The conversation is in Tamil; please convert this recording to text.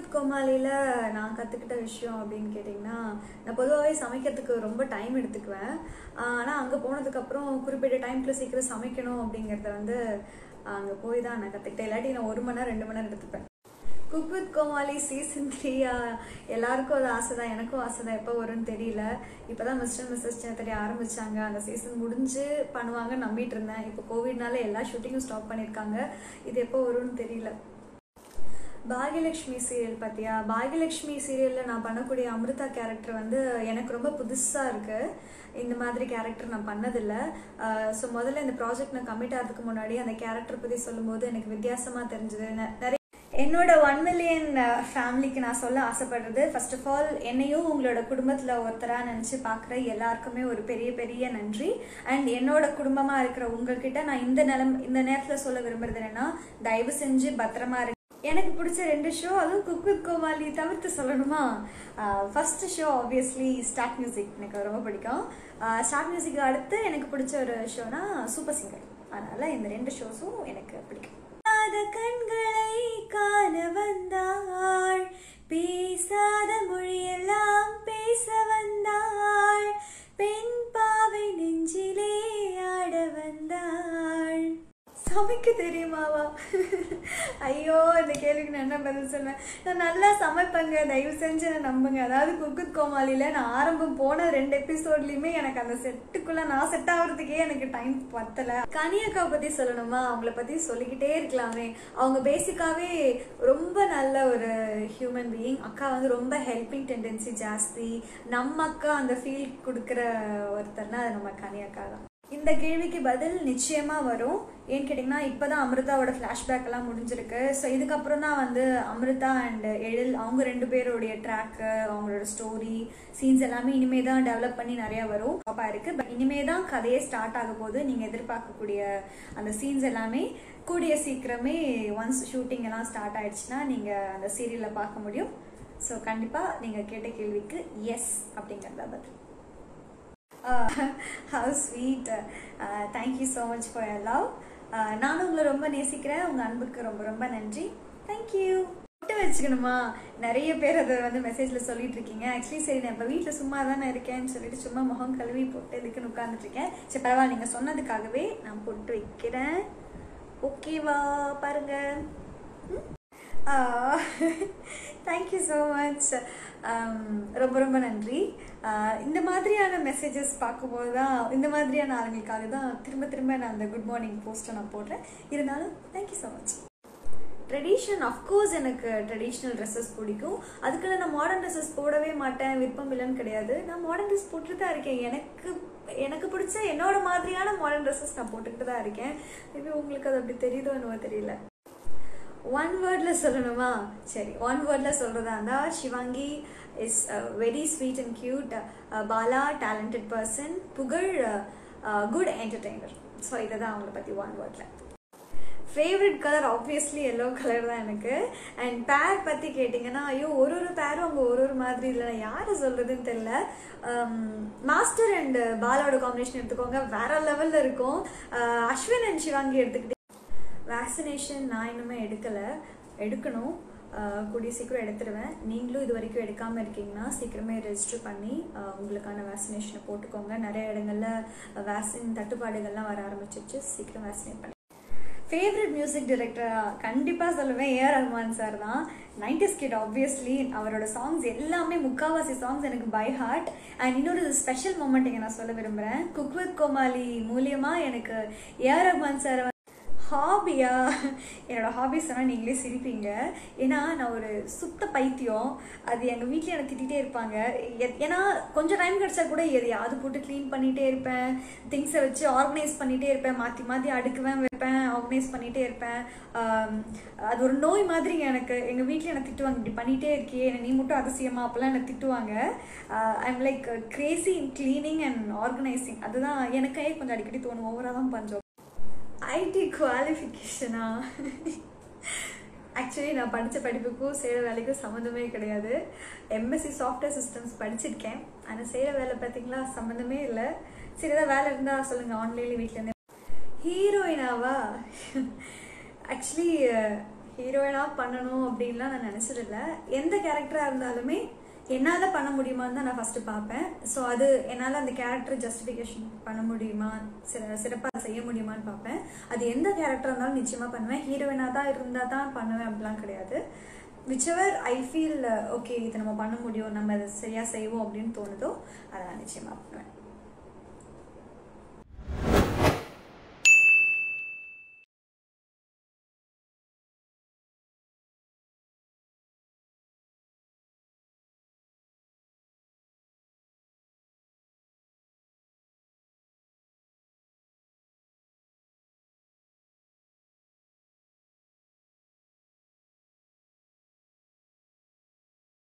வித் கோமாளியில் நான் கற்றுக்கிட்ட விஷயம் அப்படின்னு கேட்டிங்கன்னா நான் பொதுவாகவே சமைக்கிறதுக்கு ரொம்ப டைம் எடுத்துக்குவேன் ஆனால் அங்கே போனதுக்கப்புறம் குறிப்பிட்ட டைம்க்குள்ள சீக்கிரம் சமைக்கணும் அப்படிங்கிறத வந்து அங்கே போய் தான் நான் கற்றுக்கிட்டேன் இல்லாட்டி நான் ஒரு மணி நேரம் ரெண்டு மணி நேரம் எடுத்துப்பேன் குக் வித் கோமாளி சீசன் த்ரீயா எல்லாருக்கும் அது ஆசை தான் எனக்கும் ஆசை தான் எப்போ வரும்னு தெரியல இப்போ தான் மிஸ்டர் மிஸ்ஸஸ் தெரிய ஆரம்பிச்சாங்க அந்த சீசன் முடிஞ்சு பண்ணுவாங்கன்னு நம்பிட்டு இருந்தேன் இப்போ கோவிட்னால எல்லா ஷூட்டிங்கும் ஸ்டாப் பண்ணியிருக்காங்க இது எப்போ வரும்னு தெரியல பாகியலட்சுமி சீரியல் பார்த்தியா பாகியலட்சுமி சீரியலில் நான் பண்ணக்கூடிய அமிர்தா கேரக்டர் வந்து எனக்கு ரொம்ப புதுசாக இருக்குது இந்த மாதிரி கேரக்டர் நான் பண்ணதில்லை ஸோ முதல்ல இந்த ப்ராஜெக்ட் நான் கமிட் ஆகிறதுக்கு முன்னாடி அந்த கேரக்டர் பற்றி சொல்லும்போது எனக்கு வித்தியாசமாக தெரிஞ்சது நிறைய என்னோட ஒன் மில்லியன் ஃபேமிலிக்கு நான் சொல்ல ஆசைப்படுறது ஃபர்ஸ்ட் ஆஃப் ஆல் என்னையும் உங்களோட குடும்பத்தில் ஒருத்தராக நினச்சி பார்க்குற எல்லாருக்குமே ஒரு பெரிய பெரிய நன்றி அண்ட் என்னோட குடும்பமாக இருக்கிற உங்கள்கிட்ட நான் இந்த நிலம் இந்த நேரத்தில் சொல்ல விரும்புறது என்னன்னா தயவு செஞ்சு பத்திரமா இருக்கு எனக்கு பிடிச்ச ரெண்டு ஷோ அதுவும் குக் வித் கோமாளி தவிர்த்து சொல்லணுமா first show obviously start music எனக்கு ரொம்ப பிடிக்கும் ஸ்டார்ட் மியூசிக் அடுத்து எனக்கு பிடிச்ச ஒரு ஷோனா சூப்பர் சிங்கர் அதனால இந்த ரெண்டு ஷோஸும் எனக்கு பிடிக்கும் கண்களை காண வந்தாள் பேசாத மொழியெல்லாம் பேச வந்தாள் பெண் பாவை நெஞ்சிலே ஆட வந்தாள் சமைக்க தெரியுமாவா ஐயோ இந்த கேள்விக்கு நான் என்ன பதில் சொல்லுவேன் நான் நல்லா சமைப்பேங்க தயவு செஞ்சு என்ன நம்புங்க அதாவது குக்குத் கோமாளியில் நான் ஆரம்பம் போன ரெண்டு எபிசோட்லையுமே எனக்கு அந்த செட்டுக்குள்ளே நான் செட் ஆகிறதுக்கே எனக்கு டைம் பத்தலை கனியக்கா பற்றி சொல்லணுமா அவங்கள பற்றி சொல்லிக்கிட்டே இருக்கலாமே அவங்க பேசிக்காகவே ரொம்ப நல்ல ஒரு ஹியூமன் பீயிங் அக்கா வந்து ரொம்ப ஹெல்பிங் டெண்டன்சி ஜாஸ்தி நம்ம அக்கா அந்த ஃபீல் கொடுக்குற ஒருத்தர்னா அது நம்ம கனியக்கா தான் இந்த கேள்விக்கு பதில் நிச்சயமா வரும் ஏன்னு கேட்டிங்கன்னா இப்போதான் அமிர்தாவோட ஃப்ளாஷ்பேக் எல்லாம் முடிஞ்சிருக்கு ஸோ இதுக்கப்புறம் தான் வந்து அமிர்தா அண்ட் எழில் அவங்க ரெண்டு பேருடைய ட்ராக்கு அவங்களோட ஸ்டோரி சீன்ஸ் எல்லாமே இனிமே தான் டெவலப் பண்ணி நிறைய வரும் பாப்பா இருக்கு பட் இனிமே தான் கதையே ஸ்டார்ட் ஆக போது நீங்கள் எதிர்பார்க்கக்கூடிய அந்த சீன்ஸ் எல்லாமே கூடிய சீக்கிரமே ஒன்ஸ் ஷூட்டிங் எல்லாம் ஸ்டார்ட் ஆயிடுச்சுன்னா நீங்கள் அந்த சீரியலில் பார்க்க முடியும் ஸோ கண்டிப்பாக நீங்கள் கேட்ட கேள்விக்கு எஸ் அப்படிங்கிறத பதில் how sweet thank you so much for your love நானும் உங்களை ரொம்ப நேசிக்கிறேன் உங்கள் அன்புக்கு ரொம்ப ரொம்ப நன்றி தேங்க்யூ பொட்டு வச்சுக்கணுமா நிறைய பேர் அதை வந்து மெசேஜில் சொல்லிட்டு இருக்கீங்க ஆக்சுவலி சரி நான் இப்போ வீட்டில் சும்மா தானே இருக்கேன்னு சொல்லிட்டு சும்மா முகம் கழுவி போட்டு இதுக்குன்னு உட்காந்துட்டு இருக்கேன் சரி பரவாயில்ல நீங்கள் சொன்னதுக்காகவே நான் பொட்டு வைக்கிறேன் ஓகேவா பாருங்க தேங்க்யூ ஸோ மச் ரொம்ப ரொம்ப நன்றி இந்த மாதிரியான மெசேஜஸ் பார்க்கும்போது தான் இந்த மாதிரியான ஆளுங்களுக்காக தான் திரும்ப திரும்ப நான் அந்த குட் மார்னிங் போஸ்ட்டை நான் போடுறேன் இருந்தாலும் thank you so much tradition of course எனக்கு ட்ரெடிஷ்னல் ட்ரெஸ்ஸஸ் பிடிக்கும் அதுக்குள்ள நான் மாடர்ன் ட்ரெஸ்ஸஸ் போடவே மாட்டேன் விருப்பம் இல்லைன்னு கிடையாது நான் மாடர்ன் ட்ரெஸ் போட்டுட்டு தான் இருக்கேன் எனக்கு எனக்கு பிடிச்ச என்னோட மாதிரியான மாடர்ன் ட்ரெஸ்ஸஸ் நான் போட்டுக்கிட்டு தான் இருக்கேன் மேபி உங்களுக்கு அது அப்படி தெரியுதோ என்னவோ தெரியல ஒன் வேர்டில் சொல்லணுமா சரி ஒன் வேர்டில் சொல்கிறதா இருந்தால் Sivaangi is very sweet and cute Bala talented person Pugazh good entertainer so இதை தான் அவங்கள பற்றி ஒன் வேர்டில் favourite colour obviously yellow colour தான் எனக்கு அண்ட் பேர் பற்றி கேட்டிங்கன்னா ஐயோ ஒரு ஒரு பேரும் அவங்க ஒரு ஒரு மாதிரி இல்லை யாரை சொல்கிறதுன்னு தெரில மாஸ்டர் அண்ட் பாலாவோட காம்பினேஷன் எடுத்துக்கோங்க வேற லெவலில் இருக்கும் அஸ்வின் அண்ட் சிவாங்கி எடுத்துக்கிட்டு வேக்சினேஷன் நான் இன்னுமே எடுக்கலை எடுக்கணும் கூடிய சீக்கிரம் எடுத்துருவேன் நீங்களும் இது வரைக்கும் எடுக்காமல் இருக்கீங்கன்னா சீக்கிரமே ரெஜிஸ்டர் பண்ணி உங்களுக்கான வேக்சினேஷனை போட்டுக்கோங்க நிறைய இடங்களில் வேக்சின் தட்டுப்பாடுகள்லாம் வர ஆரம்பிச்சிச்சு சீக்கிரம் வேக்சினேட் பண்ணி ஃபேவரட் மியூசிக் டைரக்டராக கண்டிப்பாக சொல்லுவேன் ஏஆர் ரஹ்மான் சார் தான் நைன்டிஸ் கிட் ஆப்வியஸ்லி அவரோட சாங்ஸ் எல்லாமே முக்காவாசி சாங்ஸ் எனக்கு பை ஹார்ட் அண்ட் இன்னொரு ஸ்பெஷல் மூமெண்ட் இங்கே நான் சொல்ல விரும்புகிறேன் குக் வித் கோமாளி மூலியமாக எனக்கு ஏஆர் ரஹ்மான் சார் ஹாபியா என்னோடய ஹாபி சொன்னால் நீங்களே சிரிப்பீங்க ஏன்னா நான் ஒரு சுத்த பைத்தியம் அது எங்கள் வீட்டில் எனக்கு திட்டிகிட்டே இருப்பாங்க ஏன்னா கொஞ்சம் டைம் கிடச்சா கூட எதையாவது போட்டு க்ளீன் பண்ணிகிட்டே இருப்பேன் திங்ஸை வச்சு ஆர்கனைஸ் பண்ணிகிட்டே இருப்பேன் மாற்றி மாற்றி அடுக்குவேன் வைப்பேன் ஆர்கனைஸ் பண்ணிகிட்டே இருப்பேன் அது ஒரு நோய் மாதிரி எனக்கு எங்கள் வீட்டில் எனக்கு திட்டுவாங்க இப்படி பண்ணிகிட்டே இருக்கியே நீ மட்டும் அதிசயமா அப்போல்லாம் எனக்கு திட்டுவாங்க I am like crazy in cleaning and organising அதுதான் எனக்கே கொஞ்சம் அடிக்கடி தோணும் ஓவராக தான் பஞ்சம் ஐடி குவாலிஃபிகேஷனா ஆக்சுவலி நான் படித்த படிப்புக்கும் செய்கிற வேலைக்கும் சம்மந்தமே கிடையாது எம்எஸ்சி சாஃப்ட்வேர் சிஸ்டம்ஸ் படிச்சிருக்கேன் ஆனால் செய்கிற வேலை பார்த்தீங்களா சம்மந்தமே இல்லை சரி ஏதாவது வேலை இருந்தால் சொல்லுங்கள் ஆன்லைன்லேயே வீட்டிலேருந்து ஹீரோயினாவா ஆக்சுவலி ஹீரோயினாக பண்ணணும் அப்படின்லாம் நான் நினச்சதில்ல எந்த கேரக்டராக இருந்தாலுமே என்னால் பண்ண முடியுமான்னு தான் நான் ஃபஸ்ட்டு பார்ப்பேன் ஸோ அது என்னால் அந்த கேரக்டர் ஜஸ்டிஃபிகேஷன் பண்ண முடியுமா சிற சிறப்பாக செய்ய முடியுமான்னு பார்ப்பேன் அது எந்த கேரக்டராக இருந்தாலும் நிச்சயமாக பண்ணுவேன் ஹீரோயினாக தான் இருந்தால் தான் பண்ணுவேன் அப்படிலாம் கிடையாது விச்சவர் ஐ ஃபீல் ஓகே இதை நம்ம பண்ண முடியும் நம்ம அதை சரியாக செய்வோம் அப்படின்னு தோணுதோ அதை நான் நிச்சயமாக பண்ணுவேன்